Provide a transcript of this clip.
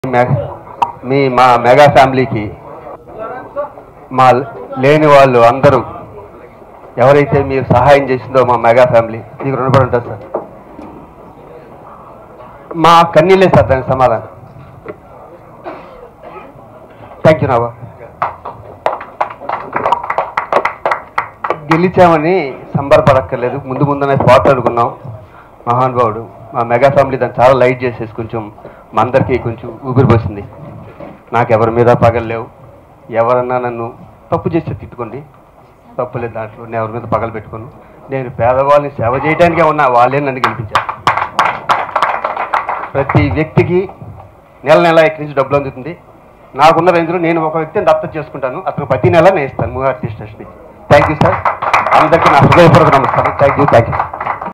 మె- మీ మా మెగా ఫ్యామిలీకి మా లేని వాళ్ళు అందరూ ఎవరైతే మీరు సహాయం చేసిందో మా మెగా ఫ్యామిలీ మీకు రుణపడి ఉంటుంది సార్ మా కన్నీళ్ళే సార్ దానికి సమాధానం థ్యాంక్ యూ నాబా గెలిచామని సంబరపడక్కర్లేదు ముందు ముందునే పోట్లాడుకున్నాం మహానుభావుడు మా మెగా ఫ్యామిలీ దాన్ని చాలా లైట్ చేసేసి కొంచెం మా అందరికీ కొంచెం ఊపిరిపోసింది నాకు ఎవరి మీద పగలు ఎవరన్నా నన్ను తప్పు చేస్తే తిట్టుకోండి తప్పు లేదు దాంట్లో నేను ఎవరి మీద పగలు పెట్టుకోను నేను పేదవాళ్ళని సేవ చేయడానికే ఉన్నా వాళ్ళే నన్ను గెలిపించారు ప్రతి వ్యక్తికి నెల నెల ఇక్కడి నుంచి డబ్బులు అందుతుంది నాకున్న రేంజ్లో నేను ఒక వ్యక్తిని దత్తత చేసుకుంటాను అతను ప్రతి నెల నేను ఇస్తాను మూడు ఆర్టిస్ట్ థ్యాంక్ యూ సార్ అందరికీ నా హృదయపూర్వక నమస్కారం థ్యాంక్ యూ థ్యాంక్ యూ